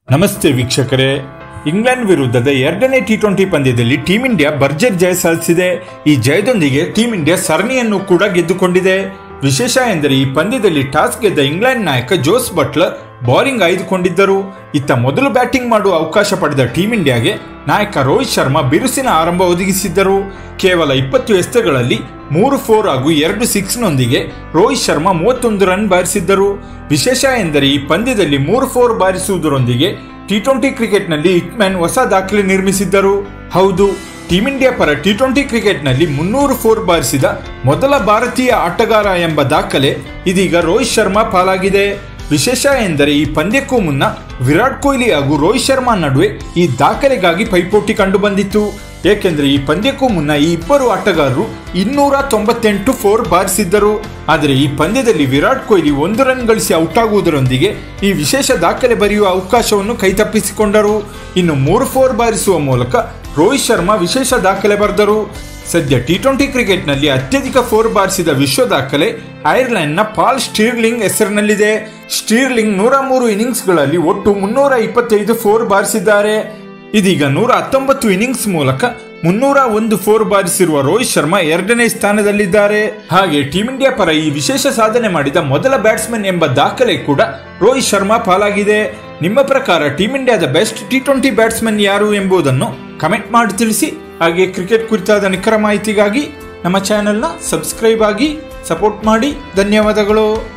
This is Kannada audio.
ನಮಸ್ತೆ ವೀಕ್ಷಕರೇ ಇಂಗ್ಲೆಂಡ್ ವಿರುದ್ಧದ ಎರಡನೇ ಟಿ ಟ್ವೆಂಟಿ ಪಂದ್ಯದಲ್ಲಿ ಟೀಂ ಇಂಡಿಯಾ ಭರ್ಜರಿ ಜಯ ಸಾಧಿಸಿದೆ ಈ ಜಯದೊಂದಿಗೆ ಟೀಂ ಇಂಡಿಯಾ ಸರಣಿಯನ್ನು ಕೂಡ ಗೆದ್ದುಕೊಂಡಿದೆ ವಿಶೇಷ ಎಂದರೆ ಈ ಪಂದ್ಯದಲ್ಲಿ ಟಾಸ್ ಗೆದ್ದ ಇಂಗ್ಲೆಂಡ್ ನಾಯಕ ಜೋಸ್ ಬಟ್ಲರ್ ಬೌಲಿಂಗ್ ಆಯ್ದುಕೊಂಡಿದ್ದರು ಇತ್ತ ಮೊದಲು ಬ್ಯಾಟಿಂಗ್ ಮಾಡುವ ಅವಕಾಶ ಪಡೆದ ಟೀಂ ಇಂಡಿಯಾಗೆ ನಾಯಕ ರೋಹಿತ್ ಶರ್ಮಾ ಬಿರುಸಿನ ಆರಂಭ ಒದಗಿಸಿದ್ದರು ಕೇವಲ ಇಪ್ಪತ್ತು ಎಸೆತಗಳಲ್ಲಿ ಮೂರು ಫೋರ್ ಹಾಗೂ ಎರಡು ಸಿಕ್ಸ್ನೊಂದಿಗೆ ರೋಹಿತ್ ಶರ್ಮಾ ಮೂವತ್ತೊಂದು ರನ್ ಬಾರಿಸಿದ್ದರು ವಿಶೇಷ ಎಂದರೆ ಈ ಪಂದ್ಯದಲ್ಲಿ ಮೂರು ಫೋರ್ ಬಾರಿಸುವುದರೊಂದಿಗೆ ಟಿ ಟ್ವೆಂಟಿ ಕ್ರಿಕೆಟ್ನಲ್ಲಿ ಹಿಟ್ಮ್ಯಾನ್ ಹೊಸ ದಾಖಲೆ ನಿರ್ಮಿಸಿದ್ದರು ಹೌದು ಟೀಂ ಇಂಡಿಯಾ ಪರ ಟಿ ಟ್ವೆಂಟಿ ಕ್ರಿಕೆಟ್ನಲ್ಲಿ ಮುನ್ನೂರು ಫೋರ್ ಬಾರಿಸಿದ ಮೊದಲ ಭಾರತೀಯ ಆಟಗಾರ ಎಂಬ ದಾಖಲೆ ಇದೀಗ ರೋಹಿತ್ ಶರ್ಮಾ ಪಾಲಾಗಿದೆ ವಿಶೇಷ ಎಂದರೆ ಈ ಪಂದ್ಯಕ್ಕೂ ಮುನ್ನ ವಿರಾಟ್ ಕೊಹ್ಲಿ ಹಾಗೂ ರೋಹಿತ್ ಶರ್ಮಾ ನಡುವೆ ಈ ದಾಖಲೆಗಾಗಿ ಪೈಪೋಟಿ ಕಂಡುಬಂದಿತ್ತು ಏಕೆಂದರೆ ಈ ಪಂದ್ಯಕ್ಕೂ ಮುನ್ನ ಈ ಇಬ್ಬರು ಆಟಗಾರರು ಇನ್ನೂರ ತೊಂಬತ್ತೆಂಟು ಫೋರ್ ಬಾರಿಸಿದ್ದರು ಆದರೆ ಈ ಪಂದ್ಯದಲ್ಲಿ ವಿರಾಟ್ ಕೊಹ್ಲಿ ಒಂದು ರನ್ ಗಳಿಸಿ ಔಟ್ ಆಗುವುದರೊಂದಿಗೆ ಈ ವಿಶೇಷ ದಾಖಲೆ ಬರೆಯುವ ಅವಕಾಶವನ್ನು ಕೈತಪ್ಪಿಸಿಕೊಂಡರು ಇನ್ನು ಮೂರು ಫೋರ್ ಬಾರಿಸುವ ಮೂಲಕ ರೋಹಿತ್ ಶರ್ಮಾ ವಿಶೇಷ ದಾಖಲೆ ಬರೆದರು ಸದ್ಯ ಟಿ ಟ್ವೆಂಟಿ ಕ್ರಿಕೆಟ್ನಲ್ಲಿ ಅತ್ಯಧಿಕ ಫೋರ್ ಬಾರಿಸಿದ ವಿಶ್ವ ದಾಖಲೆ ಐರ್ಲೆಂಡ್ನ ಪಾಲ್ ಸ್ಟೀರ್ಲಿಂಗ್ ಹೆಸರಿನಲ್ಲಿದೆ ಸ್ಟೀರ್ಲಿಂಗ್ ನೂರ ಮೂರು ಇನ್ನಿಂಗ್ಸ್ಗಳಲ್ಲಿ ಒಟ್ಟು ಮುನ್ನೂರ ಇಪ್ಪತ್ತೈದು ಫೋರ್ ಬಾರಿಸಿದ್ದಾರೆ ಇದೀಗ ನೂರ ಹತ್ತೊಂಬತ್ತು ಇನ್ನಿಂಗ್ಸ್ ಮೂಲಕ ಮುನ್ನೂರ ಒಂದು ಫೋರ್ ಬಾರಿಸಿರುವ ರೋಹಿತ್ ಶರ್ಮಾ ಎರಡನೇ ಸ್ಥಾನದಲ್ಲಿದ್ದಾರೆ ಹಾಗೆ ಟೀಂ ಇಂಡಿಯಾ ಪರ ಈ ವಿಶೇಷ ಸಾಧನೆ ಮಾಡಿದ ಮೊದಲ ಬ್ಯಾಟ್ಸ್ಮನ್ ಎಂಬ ದಾಖಲೆ ಕೂಡ ರೋಹಿತ್ ಶರ್ಮಾ ಪಾಲಾಗಿದೆ ನಿಮ್ಮ ಪ್ರಕಾರ ಟೀಂ ಇಂಡಿಯಾದ ಬೆಸ್ಟ್ ಟಿ ಟ್ವೆಂಟಿ ಬ್ಯಾಟ್ಸ್ಮನ್ ಯಾರು ಎಂಬುದನ್ನು ಕಮೆಂಟ್ ಮಾಡಿ ತಿಳಿಸಿ ಹಾಗೆ ಕ್ರಿಕೆಟ್ ಕುರಿತಾದ ನಿಖರ ಮಾಹಿತಿಗಾಗಿ ನಮ್ಮ ಚಾನೆಲ್ನ ಸಬ್ಸ್ಕ್ರೈಬ್ ಆಗಿ ಸಪೋರ್ಟ್ ಮಾಡಿ ಧನ್ಯವಾದಗಳು